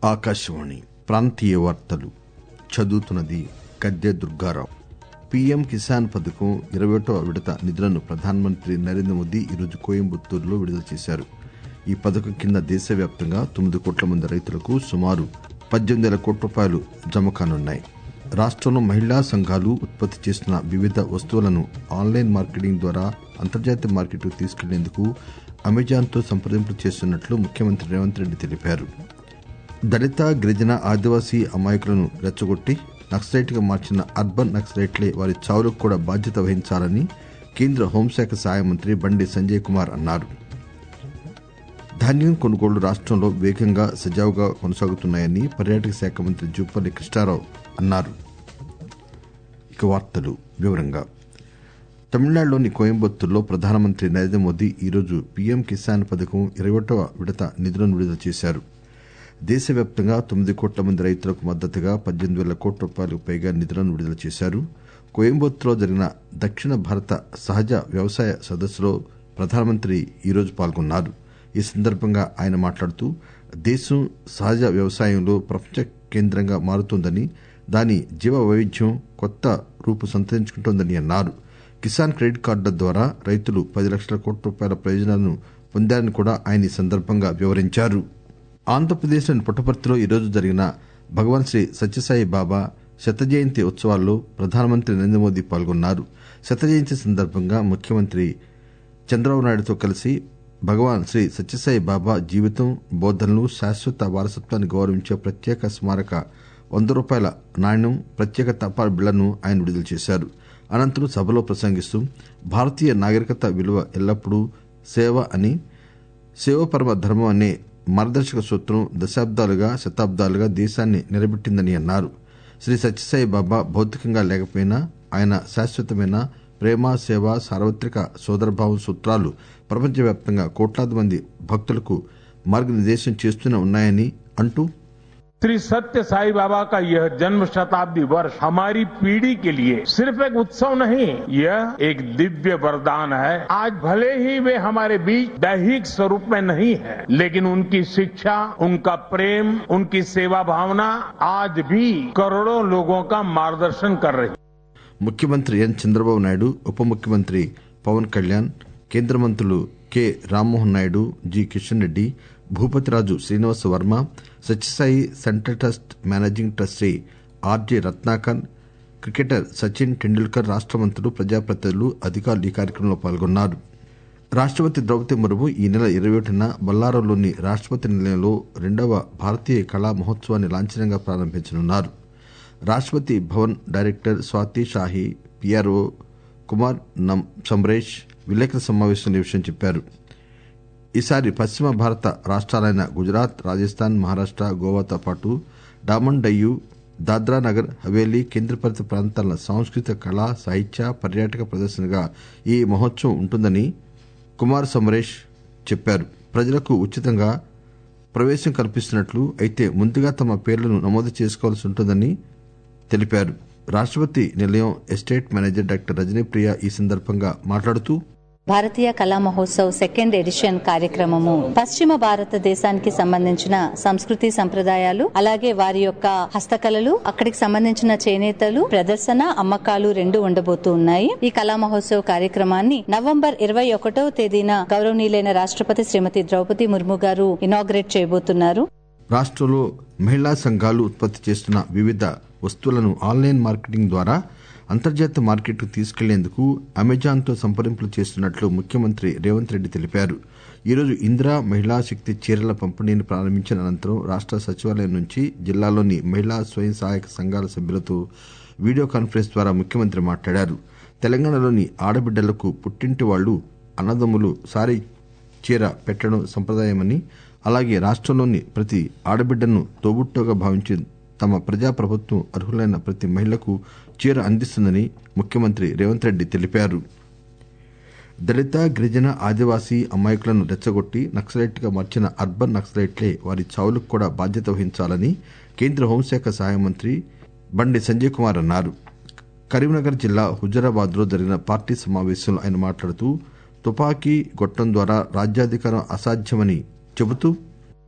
ఆకాశవాణి ప్రాంతీయ వార్తలు చదువుతున్నది గద్దె దుర్గారావు పీఎం కిసాన్ పథకం ఇరవై ఒకటవ విడత నిధులను ప్రధానమంత్రి నరేంద్ర మోదీ ఈరోజు కోయంబత్తూరులో విడుదల చేశారు ఈ పథకం కింద దేశవ్యాప్తంగా తొమ్మిది కోట్ల మంది రైతులకు సుమారు పద్దెనిమిది వేల కోట్ల రూపాయలు జమ కానున్నాయి రాష్టంలో మహిళా సంఘాలు ఉత్పత్తి చేస్తున్న వివిధ వస్తువులను ఆన్లైన్ మార్కెటింగ్ ద్వారా అంతర్జాతీయ మార్కెట్కు తీసుకెళ్లేందుకు అమెజాన్తో సంప్రదింపులు చేస్తున్నట్లు ముఖ్యమంత్రి రేవంత్ రెడ్డి తెలిపారు దళిత గిరిజన ఆదివాసీ అమాయకులను రెచ్చగొట్టి నక్సలైట్గా మార్చిన అర్బన్ నక్సలైట్లే వారి చావులకు కూడా బాధ్యత వహించాలని కేంద్ర హోంశాఖ సహాయ మంత్రి బండి సంజయ్ కుమార్ అన్నారు ధాన్యం కొనుగోళ్లు రాష్టంలో వేగంగా సజావుగా కొనసాగుతున్నాయని పర్యాటక శాఖ మంత్రి జూపల్లి కృష్ణారావు అన్నారు ఇక వార్తలు వివరంగా తమిళనాడులోని కోయంబత్తూరులో ప్రధానమంత్రి నరేంద్ర మోదీ ఈరోజు పీఎం కిసాన్ పథకం ఇరవై ఒకటవ విడత నిధులను విడుదల చేశారు దేశవ్యాప్తంగా తొమ్మిది కోట్ల మంది రైతులకు మద్దతుగా పద్దెనిమిది వేల కోట్ల రూపాయలకు పైగా నిధులను విడుదల చేశారు కోయంబత్తూరులో జరిగిన దక్షిణ భారత సహజ వ్యవసాయ సదస్సులో ప్రధానమంత్రి ఈరోజు పాల్గొన్నారు ఈ సందర్భంగా ఆయన మాట్లాడుతూ దేశం సహజ వ్యవసాయంలో ప్రపంచ కేంద్రంగా మారుతోందని దాని జీవ వైవిధ్యం కొత్త రూపు సంతరించుకుంటోందని అన్నారు కిసాన్ క్రెడిట్ కార్డుల ద్వారా రైతులు పది లక్షల కోట్ల రూపాయల ప్రయోజనాలను పొందారని కూడా ఆయన ఈ సందర్భంగా వివరించారు ఆంధ్రప్రదేశ్లోని పుట్టపర్తిలో ఈరోజు జరిగిన భగవాన్ శ్రీ సత్యసాయి బాబా శత జయంతి ఉత్సవాల్లో ప్రధానమంత్రి నరేంద్ర మోదీ పాల్గొన్నారు శత జయంతి సందర్భంగా ముఖ్యమంత్రి చంద్రబాబు నాయుడుతో కలిసి భగవాన్ శ్రీ సత్యసాయి బాబా జీవితం బోధనలు శాశ్వత వారసత్వాన్ని గౌరవించే ప్రత్యేక స్మారక వంద రూపాయల నాణ్యం ప్రత్యేక తపాల్ బిళ్లను ఆయన విడుదల చేశారు అనంతరం సభలో ప్రసంగిస్తూ భారతీయ నాగరికత విలువ ఎల్లప్పుడూ సేవ అని సేవపరమ ధర్మం అనే మార్గదర్శక సూత్రం దశాబ్దాలుగా శతాబ్దాలుగా దేశాన్ని నిలబెట్టిందని అన్నారు శ్రీ సత్యసాయి బాబా భౌతికంగా లేకపోయినా ఆయన శాశ్వతమైన ప్రేమ సేవ సార్వత్రిక సోదరభావం సూత్రాలు ప్రపంచవ్యాప్తంగా కోట్లాది మంది భక్తులకు మార్గనిర్దేశం చేస్తూనే ఉన్నాయని అంటూ श्री सत्य साई बाबा का यह जन्म शताब्दी वर्ष हमारी पीढ़ी के लिए सिर्फ एक उत्सव नहीं यह एक दिव्य वरदान है आज भले ही वे हमारे बीच दैहिक स्वरूप में नहीं है लेकिन उनकी शिक्षा उनका प्रेम उनकी सेवा भावना आज भी करोड़ों लोगों का मार्गदर्शन कर रही ముఖ్యమంత్రి ఎన్ చంద్రబాబు నాయుడు ఉప ముఖ్యమంత్రి పవన్ కళ్యాణ్ కేంద్ర మంత్రులు K Rammohan Naidu G Kishan Reddy Bhupathiraju Srinivasa Varma Sathya Sai central trust managing trustee RJ Ratnakar cricketer Sachin Tendulkar రాష్ట మంత్రులు ప్రజాప్రతినిధులు అధికారులు ఈ కార్యక్రమంలో పాల్గొన్నారు రాష్టపతి ద్రౌపది ముర్ము ఈ నెల ఇరవై ఒకటిన బొల్లారంలోని రాష్టపతి నిలయంలో రెండవ భారతీయ కళా మహోత్సవాన్ని లాంఛనంగా ప్రారంభించనున్నారు రాష్టపతి భవన్ డైరెక్టర్ స్వాతి షాహి పిఆర్ఓ కుమార్ సంబరేష్ విలేకరుల సమావేశంలో ఈ విషయం చెప్పారు ఈసారి పశ్చిమ భారత రాష్ట్రాలైన గుజరాత్ రాజస్థాన్ మహారాష్ట గోవాతో పాటు డామన్ డయ్యూ దాద్రా నగర్ హవేలీ కేంద్రపాలిత ప్రాంతాల సాంస్కృతిక కళా సాహిత్య పర్యాటక ప్రదర్శనగా ఈ మహోత్సవం ఉంటుందని కుమార్ సమరేష్ చెప్పారు ప్రజలకు ఉచితంగా ప్రవేశం కల్పిస్తున్నట్లు అయితే ముందుగా తమ పేర్లను నమోదు చేసుకోవాల్సి ఉంటుందని తెలిపారు రాష్టపతి నిలయం ఎస్టేట్ మేనేజర్ డాక్టర్ రజనీప్రియ ఈ సందర్భంగా మాట్లాడుతూ భారతీయ కళా మహోత్సవ్ సెకండ్ ఎడిషన్ కార్యక్రమము పశ్చిమ భారతదేశానికి సంబంధించిన సంస్కృతి సంప్రదాయాలు అలాగే వారి యొక్క హస్తకళలు అక్కడికి సంబంధించిన చేనేతలు ప్రదర్శన అమ్మకాలు రెండు ఉండబోతూ ఉన్నాయి ఈ కళా మహోత్సవ్ కార్యక్రమాన్ని నవంబర్ ఇరవై ఒకటవ తేదీన గౌరవనీయులైన రాష్ట్రపతి శ్రీమతి ద్రౌపది ముర్ము గారు ఇనాగ్రేట్ చేయబోతున్నారు రాష్టంలో మహిళా సంఘాలు ఉత్పత్తి చేస్తున్న వివిధ వస్తువులను ఆన్లైన్ మార్కెటింగ్ ద్వారా అంతర్జాతీయ మార్కెట్కు తీసుకెళ్లేందుకు అమెజాన్తో సంప్రదింపులు చేస్తున్నట్లు ముఖ్యమంత్రి రేవంత్ రెడ్డి తెలిపారు ఈరోజు ఇందిరా మహిళా శక్తి చీరల పంపిణీని ప్రారంభించిన అనంతరం రాష్ట సచివాలయం నుంచి జిల్లాలోని మహిళా స్వయం సహాయక సంఘాల సభ్యులతో వీడియో కాన్ఫరెన్స్ ద్వారా ముఖ్యమంత్రి మాట్లాడారు తెలంగాణలోని ఆడబిడ్డలకు పుట్టింటి వాళ్లు అన్నదమ్ములు సారీ చీర పెట్టడం సంప్రదాయమని అలాగే రాష్టంలోని ప్రతి ఆడబిడ్డను తోబుట్టుగా భావించి తమ ప్రజాప్రభుత్వం అర్హులైన ప్రతి మహిళకు చీర అందిస్తుందని ముఖ్యమంత్రి రేవంత్ రెడ్డి తెలిపారు దళిత గిరిజన ఆదివాసీ అమాయకులను రెచ్చగొట్టి నక్సలైట్ గా మార్చిన అర్బన్ నక్సలైట్లే వారి చావులకు కూడా బాధ్యత వహించాలని కేంద్ర హోంశాఖ సహాయ మంత్రి బండి సంజయ్ కుమార్ అన్నారు కరీంనగర్ జిల్లా హుజరాబాద్ లో జరిగిన పార్టీ సమావేశంలో ఆయన మాట్లాడుతూ తుపాకీ గొట్టం ద్వారా రాజ్యాధికారం అసాధ్యమని చెబుతూ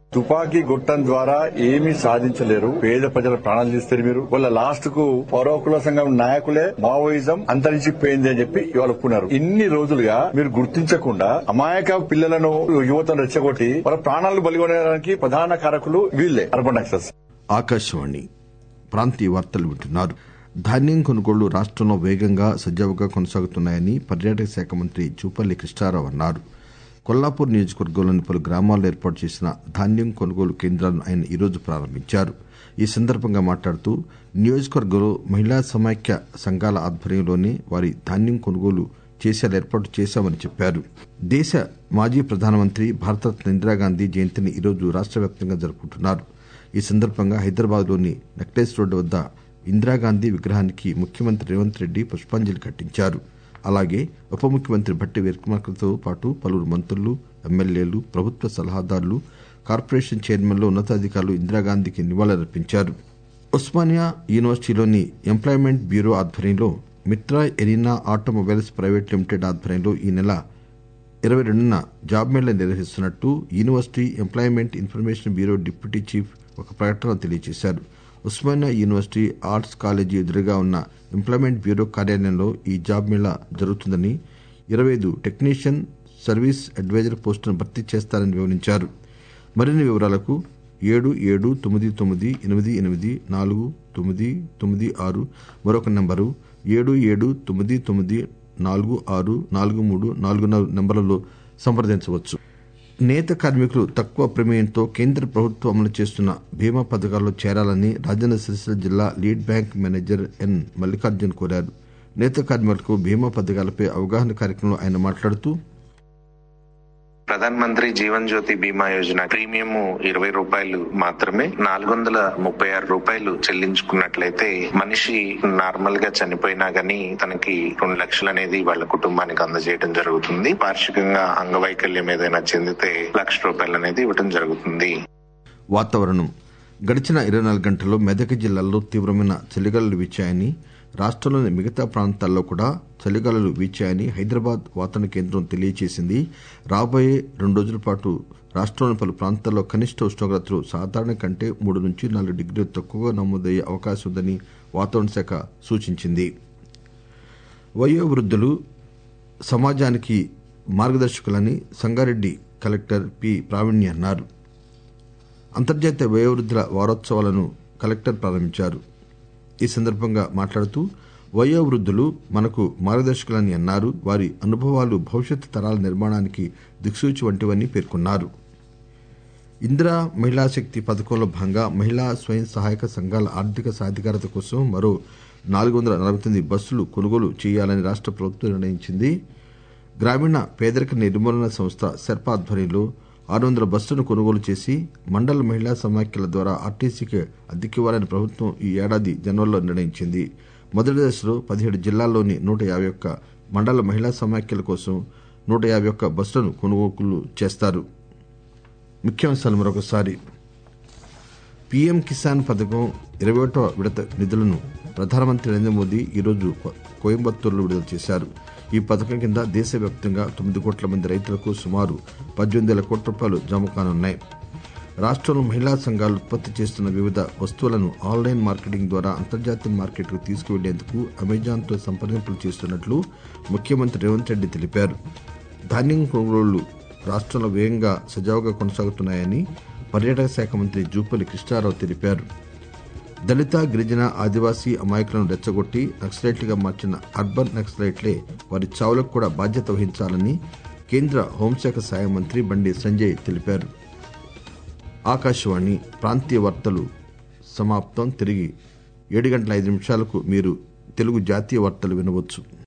తుపాకీ గుట్టం ద్వారా ఏమీ సాధించలేరు పేద ప్రజల ప్రాణాలు తీస్తారు మీరు వాళ్ళ లాస్ట్ కు పౌరకుల సంఘం నాయకులే మావోయిజం అంతరించిపోయింది అని చెప్పి ఇవాళ ఒప్పుకున్నారు ఇన్ని రోజులుగా మీరు గుర్తించకుండా అమాయక పిల్లలను యువతను రెచ్చగొట్టి వాళ్ళ ప్రాణాలు బలిగొనడానికి ప్రధాన కారకులు వీళ్ళే అర్బన్ నక్సల్స్ ఆకాశవాణి ప్రాంతీయ వార్తలు వింటున్నారు ధాన్యం కొనుగోళ్లు రాష్టంలో వేగంగా సజావుగా కొనసాగుతున్నాయని పర్యాటక శాఖ మంత్రి జూపల్లి కృష్ణారావు అన్నారు కొల్లాపూర్ నియోజకవర్గంలోని పలు గ్రామాల్లో ఏర్పాటు చేసిన ధాన్యం కొనుగోలు కేంద్రాలను ఆయన ఈరోజు ప్రారంభించారు ఈ సందర్భంగా మాట్లాడుతూ నియోజకవర్గంలో మహిళా సమాఖ్య సంఘాల ఆధ్వర్యంలోనే వారి ధాన్యం కొనుగోలు చేసేలా ఏర్పాటు చేశామని చెప్పారు దేశ మాజీ ప్రధానమంత్రి భారతరత్న ఇందిరాగాంధీ జయంతిని ఈరోజు రాష్ట వ్యాప్తంగా జరుపుకుంటున్నారు ఈ సందర్భంగా హైదరాబాద్ లోని నెక్లెస్ రోడ్డు వద్ద ఇందిరాగాంధీ విగ్రహానికి ముఖ్యమంత్రి రేవంత్ రెడ్డి పుష్పాంజలి ఘటించారు అలాగే ఉప ముఖ్యమంత్రి భట్టి వీరకుమార్తో పాటు పలువురు మంత్రులు ఎమ్మెల్యేలు ప్రభుత్వ సలహాదారులు కార్పొరేషన్ చైర్మన్లు ఉన్నతాధికారులు ఇందిరాగాంధీకి నివాళులర్పించారు ఉస్మానియా యూనివర్సిటీలోని ఎంప్లాయ్మెంట్ బ్యూరో ఆధ్వర్యంలో Mitra arena automobiles private limited ఆధ్వర్యంలో ఈ నెల ఇరవై రెండున జాబ్ మేళా నిర్వహిస్తున్నట్టు university employment information bureau deputy chief ఒక ప్రకటనలో తెలియజేశారు ఉస్మానియా యూనివర్సిటీ ఆర్ట్స్ కాలేజీ ఎదురుగా ఉన్న ఎంప్లాయ్మెంట్ బ్యూరో కార్యాలయంలో ఈ జాబ్ మేళా జరుగుతుందని ఇరవై ఐదు టెక్నీషియన్ సర్వీస్ అడ్వైజర్ పోస్టులను భర్తీ చేస్తారని వివరించారు మరిన్ని వివరాలకు ఏడు ఏడు తొమ్మిది తొమ్మిది ఎనిమిది ఎనిమిది నాలుగు తొమ్మిది తొమ్మిది ఆరు మరొక నెంబరు ఏడు ఏడు తొమ్మిది తొమ్మిది నాలుగు ఆరు నాలుగు మూడు నాలుగు నాలుగు నెంబర్లలో సంప్రదించవచ్చు నేత కార్మికులు తక్కువ ప్రమేయంతో కేంద్ర ప్రభుత్వం అమలు చేస్తున్న బీమా పథకాల్లో చేరాలని రాజన్న సిరిసిల్ల జిల్లా lead bank manager N Mallikarjun కోరారు నేత కార్మికులకు బీమా పథకాలపై అవగాహన కార్యక్రమంలో ఆయన మాట్లాడుతూ ప్రధాన్ మంత్రి జీవన్ జ్యోతి బీమా యోజన ప్రీమియం ఇరవై రూపాయలు మాత్రమే నాలుగు వందల ముప్పై ఆరు రూపాయలు చెల్లించుకున్నట్లయితే మనిషి నార్మల్ గా చనిపోయినా గానీ తనకి రెండు లక్షలు అనేది వాళ్ళ కుటుంబానికి అందజేయడం జరుగుతుంది వార్షికంగా అంగవైకల్యం ఏదైనా చెందితే లక్ష రూపాయలు అనేది ఇవ్వడం జరుగుతుంది వాతావరణం గడిచిన ఇరవై నాలుగు గంటల్లో మెదక్ జిల్లాలో తీవ్రమైన చలిగాలులు వీచాయని రాష్టంలోని మిగతా ప్రాంతాల్లో కూడా చలిగాలులు వీచాయని హైదరాబాద్ వాతావరణ కేంద్రం తెలియజేసింది రాబోయే రెండు రోజుల పాటు రాష్టంలోని పలు ప్రాంతాల్లో కనిష్ట ఉష్ణోగ్రతలు సాధారణ కంటే మూడు నుంచి నాలుగు డిగ్రీలు తక్కువగా నమోదయ్యే అవకాశం ఉందని వాతావరణ శాఖ సూచించింది వయోవృద్ధులు సమాజానికి మార్గదర్శకులని సంగారెడ్డి కలెక్టర్ పి ప్రావీణ్య అన్నారు అంతర్జాతీయ వయోవృద్ధుల వారోత్సవాలను కలెక్టర్ ప్రారంభించారు ఈ సందర్భంగా మాట్లాడుతూ వయోవృద్ధులు మనకు మార్గదర్శకులని అన్నారు వారి అనుభవాలు భవిష్యత్తు తరాల నిర్మాణానికి దిక్సూచి వంటివని పేర్కొన్నారు ఇందిరా మహిళా శక్తి పథకంలో భాగంగా మహిళా స్వయం సహాయక సంఘాల ఆర్థిక సాధికారత కోసం మరో నాలుగు వందల నలభై తొమ్మిది బస్సులు కొనుగోలు చేయాలని రాష్ట ప్రభుత్వం నిర్ణయించింది గ్రామీణ పేదరిక నిర్మూలన సంస్థ సెర్ప ఆధ్వర్యంలో ఆరు వందల బస్సులను కొనుగోలు చేసి మండల మహిళా సమాఖ్యల ద్వారా ఆర్టీసీకి అద్దెకివ్వాలని ప్రభుత్వం ఈ ఏడాది జనవరిలో నిర్ణయించింది మొదటి దశలో పదిహేడు జిల్లాల్లోని నూట యాభై ఒక్క మండల మహిళా సమాఖ్యల కోసం నూట యాభై ఒక్క బస్సులను కొనుగోలు చేస్తారు ముఖ్యాంశాలు మరొకసారి పీఎం కిసాన్ పథకం ఇరవై ఒకటవ విడత నిధులను ప్రధానమంత్రి నరేంద్ర మోదీ ఈరోజు కోయంబత్తూరులో విడుదల చేశారు ఈ పథకం కింద దేశవ్యాప్తంగా తొమ్మిది కోట్ల మంది రైతులకు సుమారు పద్దెనిమిది వేల కోట్ల రూపాయలు జమ కానున్నాయి రాష్టంలో మహిళా సంఘాలు ఉత్పత్తి చేస్తున్న వివిధ వస్తువులను ఆన్లైన్ మార్కెటింగ్ ద్వారా అంతర్జాతీయ మార్కెట్కు తీసుకువెళ్లేందుకు అమెజాన్తో సంప్రదింపులు చేస్తున్నట్లు ముఖ్యమంత్రి రేవంత్ రెడ్డి తెలిపారు ధాన్యం కొనుగోళ్లు రాష్టంలో వేగంగా సజావుగా కొనసాగుతున్నాయని పర్యాటక శాఖ మంత్రి జూపల్లి కృష్ణారావు తెలిపారు దళిత గిరిజన ఆదివాసీ అమాయకులను రెచ్చగొట్టి నక్సలైట్లుగా మార్చిన అర్బన్ నక్సలైట్లే వారి చావులకు కూడా బాధ్యత వహించాలని కేంద్ర హోంశాఖ సహాయ మంత్రి బండి సంజయ్ తెలిపారు ఆకాశవాణి ప్రాంతీయ వార్తలు సమాప్తం తిరిగి ఏడు గంటల ఐదు నిమిషాలకు మీరు తెలుగు జాతీయ వార్తలు వినవచ్చు